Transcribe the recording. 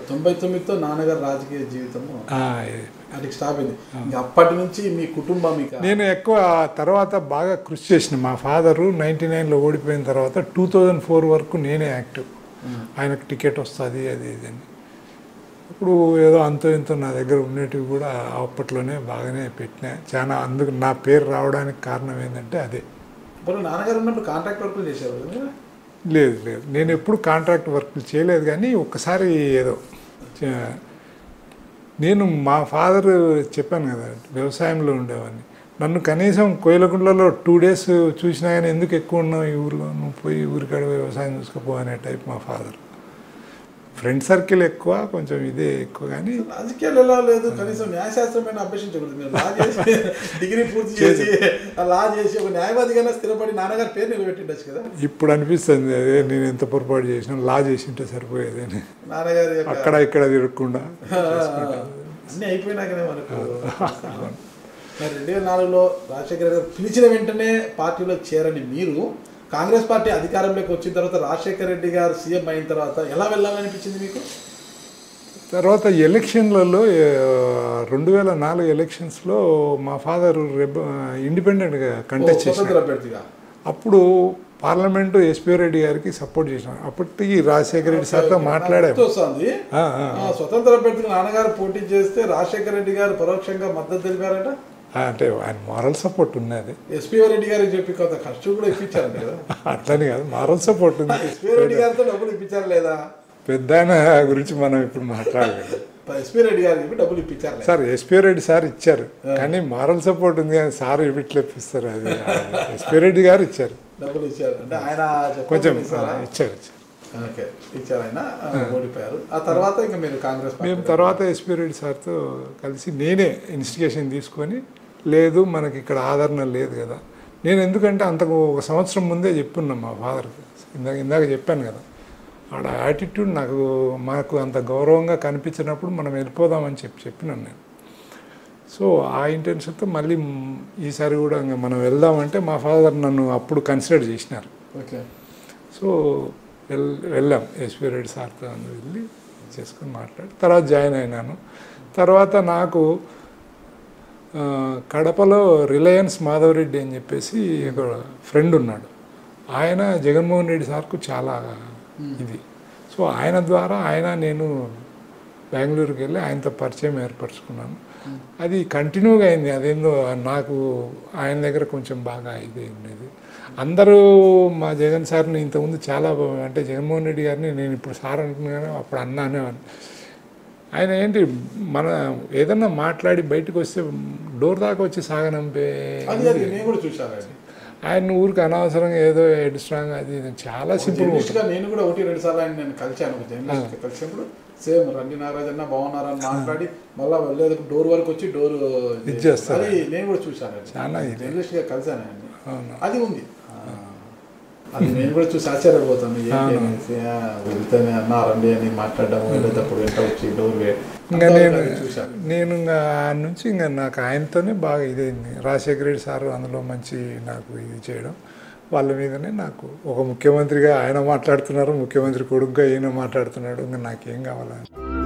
తొంభై తొమ్మిదితో నాన్నగారు రాజకీయ జీవితము ఆ, ఇది. అడికి స్టాప్ అయింది ఇంకా అప్పటి నుంచి మీ కుటుంబం మీకు నేను ఎక్కువ తర్వాత బాగా కృషి చేసిన మా ఫాదరు నైంటీ నైన్లో ఓడిపోయిన తర్వాత టూ థౌజండ్ ఫోర్ వరకు నేనే యాక్టివ్ ఆయనకు టికెట్ వస్తుంది అది ఇది అని ఇప్పుడు ఏదో అంతో ఇంతో నా దగ్గర ఉండేటివి కూడా అప్పట్లోనే బాగానే పెట్టినా చాలా అందుకు నా పేరు రావడానికి కారణం ఏంటంటే అదే ఇప్పుడు నాన్నగారు ఉన్నప్పుడు కాంట్రాక్ట్ వర్కులు చేసేవారు కదా మీరు? లేదు లేదు నేను ఎప్పుడు కాంట్రాక్ట్ వర్క్లు చేయలేదు కానీ ఒక్కసారి ఏదో చే- నేను మా ఫాదర్ చెప్పాను కదా వ్యవసాయంలో ఉండేవాడిని నన్ను కనీసం కోయిలకుండలో టూ డేస్ చూసినా కానీ ఎందుకు ఎక్కువ ఉన్నావు ఈ ఊరిలో నువ్వు పోయి ఊరికాడ వ్యవసాయం చూసుకోపో అనే టైప్ మా ఫాదర్ ఫ్రెండ్ సర్కిల్ ఎక్కువ కొంచెం ఇదే ఎక్కువ కానీ రాజకీయాలు ఎలా లేదు కనీసం న్యాయశాస్త్రమైన అభ్యసించకూడదు మీరు లా చేసి డిగ్రీ పూర్తి చేసి ఆ లా చేసి ఒక న్యాయవాదిగానే స్థిరపడి నాన్నగారి పేరు నిలబెట్టిండొచ్చు కదా ఇప్పుడు అనిపిస్తుంది అదే నేను ఎంత పొరపాటు చేసినా లా చేసింటే సరిపోయేది అని నాన్నగారి యొక్క అక్కడ ఇక్కడ తిరగకుండా అన్నీ అయిపోయినాకనే మనకు మరి రెండు వేల నాలుగులో రాజశేఖర గారు పిలిచిన వెంటనే పార్టీలో చేరని మీరు కాంగ్రెస్ పార్టీ అధికారంలోకి వచ్చిన తర్వాత రాజశేఖర రెడ్డి గారు సీఎం అయిన తర్వాత ఎలా వెళ్ళాలనిపించింది మీకు తర్వాత ఎలక్షన్లలో రెండు వేల నాలుగు ఎలక్షన్స్లో మా ఫాదర్ రెబ ఇండిపెండెంట్గా కంటెస్ట్ చేశారు స్వతంత్ర అభ్యర్థిగా అప్పుడు పార్లమెంటు ఎస్పీ రెడ్డి గారికి సపోర్ట్ చేశాం అప్పటికి రాజశేఖర రెడ్డి సార్తో మాట్లాడాము వస్తుంది ఆ, ఆ, ఆ, స్వతంత్ర అభ్యర్థిగా నాన్నగారు పోటీ చేస్తే రాజశేఖర రెడ్డి గారు పరోక్షంగా మద్దతు తెలిపారట ఆ, అంటే ఆయన మారల్ సపోర్ట్ ఉన్నది ఎస్పీ రెడ్డి గారికి చెప్పి కొంత ఖర్చు కూడా ఇప్పించారు కదా అట్లని కాదు మారల్ సపోర్ట్ ఉంది ఎస్పీ రెడ్డి గారితో డబ్బులు ఇప్పించారు లేదా పెద్ద ఆయన గురించి మనం ఇప్పుడు మాట్లాడలేదు ఎస్పీ రెడ్డి గారికి చెప్పి డబ్బులు ఇప్పించారు లేదా? సార్ ఎస్పీ రెడ్డి సార్ ఇచ్చారు కానీ మారల్ సపోర్ట్ ఉంది కానీ సార్ ఇట్లా ఇప్పిస్తారు అది ఎస్పీ రెడ్డి గారు ఇచ్చారు డబ్బులు ఇచ్చారు అంటే ఆయన చెప్పకుండా కొంచెం ఆ, ఇచ్చారా? ఇచ్చారు ఇచ్చారు ఓకే ఇచ్చారు ఆయన ఆ, ఓడిపోయారు ఆ తర్వాత ఇంకా మీరు కాంగ్రెస్ పార్టీ మేము తర్వాత ఎస్పీ రెడ్డి సార్తో కలిసి నేనే ఇన్స్టిగేషన్ తీసుకొని లేదు మనకి ఇక్కడ ఆదరణ లేదు కదా నేను ఎందుకంటే అంతకు ఒక సంవత్సరం ముందే చెప్పున్నా మా ఫాదర్కి ఇందాక ఇందాక చెప్పాను కదా ఆడ యాటిట్యూడ్ నాకు మాకు అంత గౌరవంగా కనిపించినప్పుడు మనం వెళ్ళిపోదామని చెప్పి చెప్పినాను నేను సో ఆ ఇంటెన్షన్తో మళ్ళీ మ్, ఈసారి కూడా ఇంకా మనం వెళ్దామంటే మా ఫాదర్ నన్ను అప్పుడు కన్సిడర్ చేసినారు ఓకే సో వెల్ వెళ్ళాం ఎస్పీ రెడ్డి సార్తో అందు వెళ్ళి చేసుకొని మాట్లాడి తర్వాత జాయిన్ అయినాను తర్వాత నాకు ఆ, కడపలో రిలయన్స్ మాధవరెడ్డి అని చెప్పేసి ఒక ఫ్రెండ్ ఉన్నాడు ఆయన జగన్మోహన్ రెడ్డి సార్కు చాలా ఇది సో ఆయన ద్వారా ఆయన నేను బెంగళూరుకి వెళ్ళి ఆయనతో పరిచయం ఏర్పరచుకున్నాను అది కంటిన్యూగా అయింది అదేందో నాకు ఆయన దగ్గర కొంచెం బాగా ఇది ఉండేది అందరూ మా జగన్ సార్ని ఇంతకుముందు చాలా బా- అంటే జగన్మోహన్ రెడ్డి గారిని నేను ఇప్పుడు సార్ అంటున్నాను అప్పుడు అన్నా అనేవాడిని ఆయన ఏంటి మన ఏదన్నా మాట్లాడి బయటకు వస్తే డోర్ దాకా వచ్చి సాగనంపే అది అది నేను కూడా చూశాను అది ఆయన ఊరికి అనవసరంగా ఏదో హెడ్ స్ట్రాంగ్ అది ఇది చాలా సింపుల్ జర్నలిస్ట్ గా నేను కూడా ఒకటి రెండు సార్లు ఆయన నేను కలిశాను ఒక జర్నలిస్ట్ కలిసినప్పుడు సేమ్ రండి నారాజ్ అన్న బాగున్నారని మాట్లాడి మళ్ళా వెళ్ళేది డోర్ వరకు వచ్చి డోర్ ఇచ్చేస్తారు. అది నేను కూడా చూశాను అది. చాలా ఇది. జర్నలిస్ట్ గా కలిశాను ఆయన్ని అవును అది ఉంది అది నేను కూడా చూసి ఆశ్చర్యపోతాను ఏంటి అనేసి, ఆ, వెళ్తేనే అన్నారండి అని మాట్లాడడం వెళ్ళేటప్పుడు వెంట వచ్చి డోర్ వే ఇంకా నేను అది చూశాను నేను ఇంకా ఆ నుంచి ఇంకా నాకు ఆయనతోనే బాగా ఇదైంది రాజశేఖర రెడ్డి సార్ అందులో మంచి నాకు ఇది చేయడం వాళ్ళ మీదనే నాకు ఒక ముఖ్యమంత్రిగా ఆయన మాట్లాడుతున్నారు ముఖ్యమంత్రి కొడుకుగా ఈయన మాట్లాడుతున్నాడు ఇంకా నాకేం కావాలని